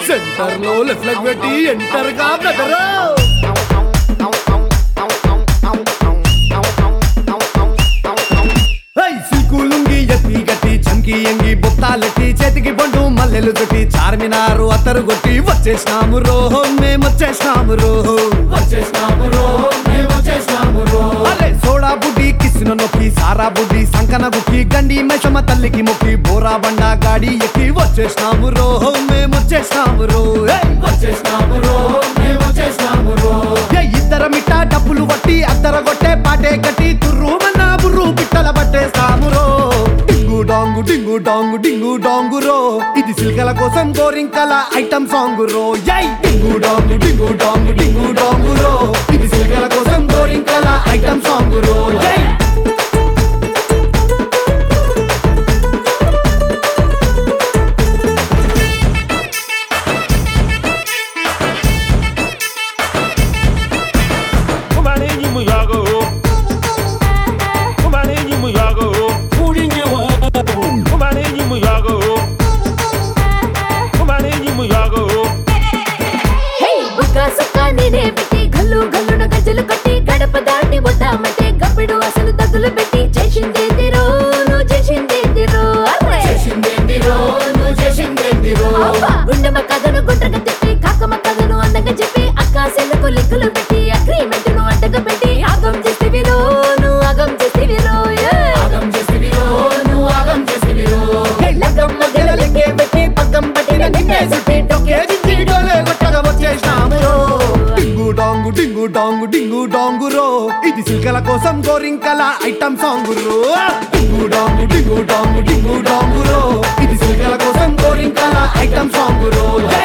Centre లో left leg పెట్టి enter గా బ్రదర్ సిల్కు లుంగి ఎత్తి గట్టి చంకి ఎంగి బొత్తాలెట్టి చేతికి బండు మల్లెలు చుట్టి చార్మినారు అత్తరు కొట్టి వచ్చేసినాము రో మేము వచ్చేసినాము రో వచ్చేసినాము రో మేము వచ్చేసినాము రో అరే సోడా బుడ్డి కిసిన నొక్కి సారా బుడ్డి సంకన గుక్కి గండి మెషమ తల్లికి మొక్కి బోరా బండ గాడి ఎక్కి వచ్చేసినాము రో మేము వచ్చేసినాము రో ఏయ్! వచ్చేసినాము రో మేము వచ్చేసినాము రో ఏ ఇద్దరమిట్ట డబ్బులు కొట్టి అద్దర కొట్టే పాటే కట్టి తుర్రు మన్నా బుర్రు పిట్టల పట్టేస్తాము రో డింగు డాంగు డింగు డాంగు డింగు డాంగు రో ఇది సిల్కల కోసం గోరింకల ఐటమ్ సాంగ్ రో యై డింగు డాంగు డింగు డాంగు డింగు డాంగు రో ఇది సిల్కల కోసం గోరింకల ఐటమ్ సాంగ్ రో యై Kumaninyi muyago. Kumaninyi muyago. Kumaninyi muyago. Kumaninyi muyago. హే బుక్క సుక్క నేనే పెట్టి గల్లు గల్లున గజ్జలు కట్టి గడప దాటి వద్దామంటే గప్పుడు అసలు దగ్గులు పెట్టి చేసిందేందిరో నువ్వు చేసిందేందిరో అర్రే అబ్బా, గుండెమ్మ కథను గుండ్రగ తిప్పి కాకమ్మ కథను అందంగా చెప్పి అక్క సెల్లకు లెక్కలు పెట్టి అగ్రిమెంట్ ను అడ్డగా పెట్టి ఆగం చేస్తేవిరో నువ్వు ఆగం చేస్తేవిరో లగ్గమ్మ గెలలెక్కే పెట్టి పక్కం పట్టిన నిన్నే చుట్టి డొక్కే దించి డోలే కొట్టగా వచ్చేసినాము రో. డింగు డాంగు డింగు డాంగు డింగు డాంగు రో ఇది సిల్కల కోసం గోరింకల ఐటమ్ సాంగ్ రో డింగు డాంగు డింగు డాంగు డింగు డాంగు రో ఇది సిల్కల కోసం గోరింకల ఐటమ్ సాంగ్ రో జై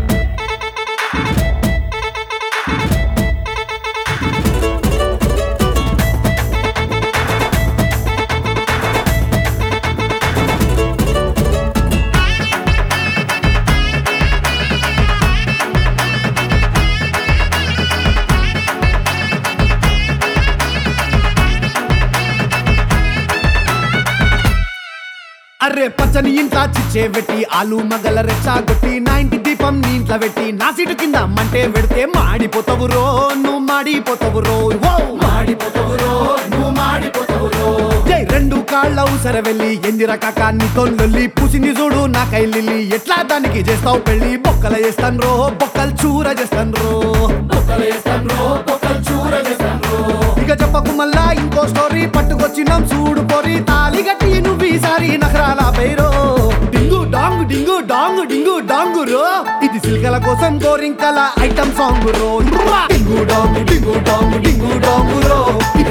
అరే పచ్చని ఇంట్లో చిచ్చే పెట్టి ఆలు మగల రెచ్చాగొట్టి నా ఇంటి దీపం నీ ఇంట్లో పెట్టి నా సీటు కింద మంటే పెడితే మాడిపోతావు రో నువ్వు మాడిపోతావు రో ఓ మాడిపోతావు రో నువ్వు మాడిపోతావు రో జై రెండు కాళ్ళ ఉసర వెళ్ళి ఎందిర కాక నీతో లొల్లి పూసింది చూడు నా కైలిల్లి ఎట్లా దానికి చేస్తావు పెళ్ళి బొక్కల చేస్తాను రో బొక్కలు చూర చేస్తాను రో బొక్కల చేస్తాను రో బొక్కలు చూర చేస్తాను రో ఇక చెప్పకు మళ్ళా ఇంకో స్టోరీ పట్టుకొచ్చినాం చూడు పొరి తాలి గట్టి నువ్వు ఈసారి నఖరాల పేరో డింగు డాంగు డింగు డాంగు డింగు డాంగు రో ఇది సిల్కల కోసం గోరింకల ఐటమ్ సాంగ్ రో డింగు డాంగు డింగు డాంగు డింగు డాంగు రో